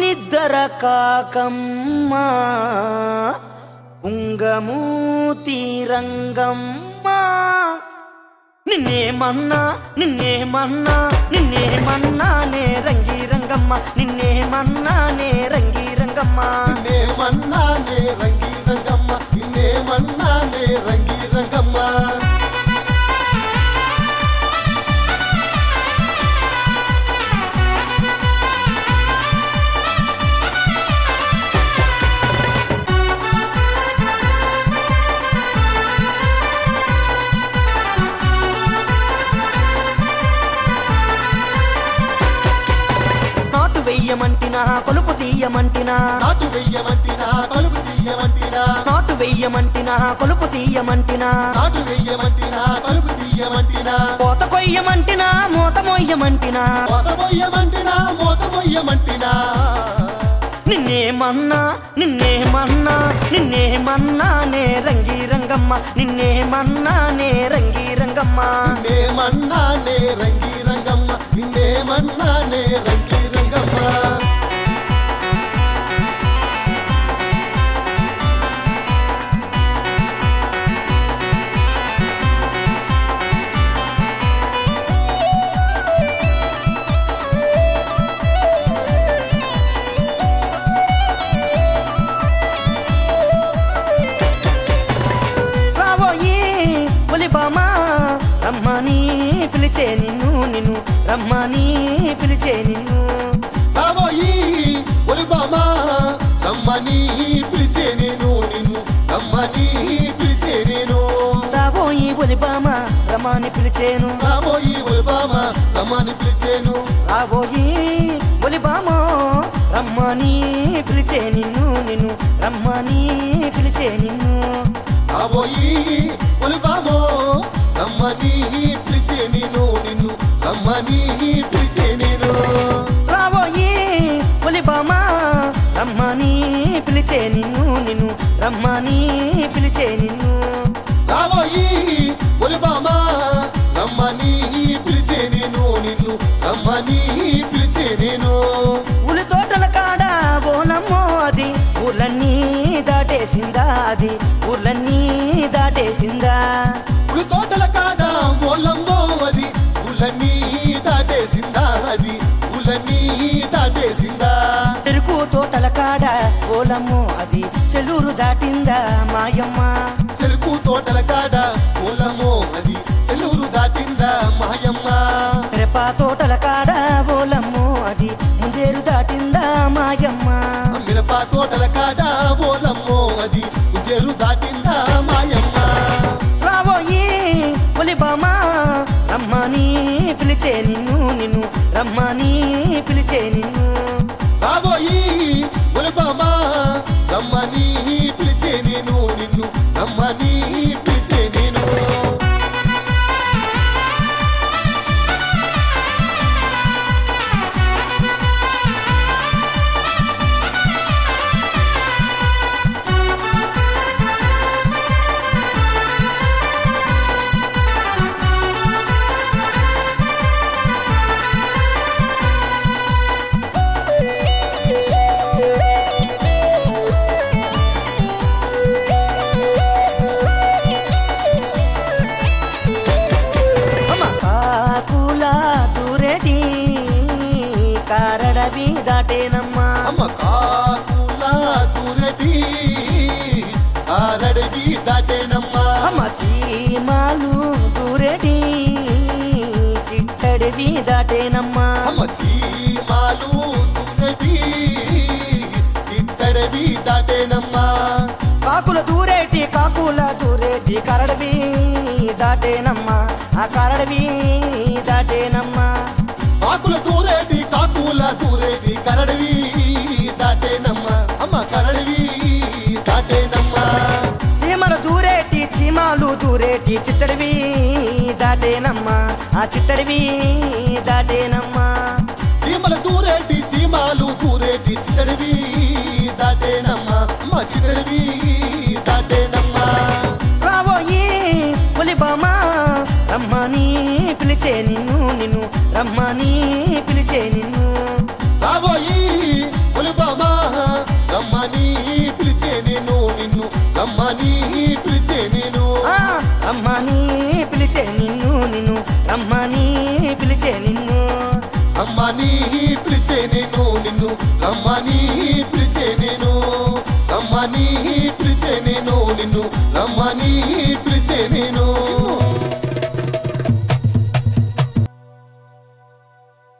నిద్దర కాకమ్మ ఉంగమూతి రంగమ్మ నిన్నేమన్నా నిన్నేమన్నా నిన్నేమన్నా నే రంగి రంగమ్మ నిన్నేమన్నా నే రంగి రంగమ్మ నిన్నేమన్నానే రంగి రంగమ్మ నిన్నేమన్నానే రంగి రంగమ్మ నాటు వెయ్యమంటినా కొలుపు తీయమంటినా నాటు వెయ్యమంటినా కలుపు తీయమంటినా నాటు వెయ్యమంటినా కొలుపు తీయమంటినా నాటు వెయ్యమంటినా కలుపు తీయమంటినా కోత కొయ్యమంటినా మూత మొయ్యమంటినా మోత మొయ్యమంటినా మోత మొయ్యమంటినా నిన్నేమన్నా నిన్నేమన్నా నిన్నేమన్నా నే రంగి రంగమ్మ నిన్నేమన్నా నే రంగి రంగమ్మ నిన్నేమన్నానే రంగి రంగమ్మ నిన్నేమన్నానే రంగి రంగమ్మ రాబోయి ఒలిబామా రమ్మని పిలిచే నిన్ను నిన్ను రమ్మని పిలిచే నిన్ను రాబోయి ఒలిబామా రమ్మని పిలిచే నేను నిన్ను రమ్మని పిలిచే నేను రాబోయి ఒలిబామా రమ్మని పిలిచేను రాబోయి ఒలిబామా రమ్మని పిలిచేను రాబోయి ఒలిబామో రమ్మని పిలిచే నిన్ను నిన్ను రమ్మని పిలిచే నిన్ను రాబోయి ఒలిబామో రమ్మని పిలిచే నేను నిన్ను రమ్మని పిలిచే నేను రాబోయి ఒలిబామా రమ్మని పిలిచే నిన్ను నిన్ను రమ్మని పిలిచే నిన్ను రాబోయి ఒలిబామా రమ్మని పిలిచే నేను నిన్ను రమ్మని పిలిచే నేను ఉలి తోటల కాడ బోనమ్మో అది ఊర్లన్నీ దాటేసిందా అది ఊర్లన్నీ దాటేసిందా ఉలి తోటల కాడ ఓలమ్మో అది ఉలన్నీ దాటేసిందా అది ఉలన్నీ దాటేసిందా చెరుకు తోటల కాడ ఓలమ్మో అది చెల్లూరు దాటిందా మాయమ్మ చెరుకు తోటల కాడ ఓలమ్మో అది చెల్లూరు దాటిందా మాయమ్మ రెప తోటల కాడ ఓలమ్మో అది ముందేరు దాటిందా మాయమ్మ మిరప తోటల కాడ ఓలమ్మో అది ఉజేరు దాటిందా మాయమ్మ రాబోయి ఒలిబామా రమ్మని పిలిచే నిన్ను నిన్ను రమ్మని పిలిచే నిన్ను రాబోయి ఒలిబామా రమ్మని పిలిచే నేను నిన్ను రమ్మని పిలిచే నేను అమ్మ కాకుల దూరేటి కారడవి దాటేనమ్మా అమ్మ కాకుల దూరటి ఆరడవి దాటేనమ్మా అమ్మ చీమాలు దూరేటి చిట్టడివి దాటేనమ్మా అమ్మ చీమాలు దూరటి చిత్తడవి దాటేనమ్మా కాకుల దూరేటి కాకుల దూరేటి కరడవి దాటేనమ్మా ఆ కరడవి దాటేనమ్మా కాకుల దూరేటి కాకుల దూరేటి కరడవి దాటేనమ్మా అమ్మ కరడవి దాటేనమ్మా చీమల దూరేటి చీమాలు దూరేటి చిట్టడివి దాటేనమ్మా ఆ చిట్టడివి దాటేనమ్మా చీమల దూరేటి చీమాలు దూరేటి చిత్తడివి దాటేనమ్మా అమ్మ చిత్తడివి దాటేనమ్మా రాబోయి ఒలిబామా రమ్మని పిలిచే నిన్ను నిన్ను రమ్మని పిలిచే నిన్ను రాబోయి ఒలిబ రమ్మని పిలిచే నేను ఆ, రమ్మని పిలిచే నిన్ను నిన్ను రమ్మని పిలిచే నిన్ను రమ్మని పిలిచే నేను నిన్ను రమ్మని పిలిచే నేను రమ్మని పిలిచే నేను నిన్ను రమ్మని పిలిచే నేను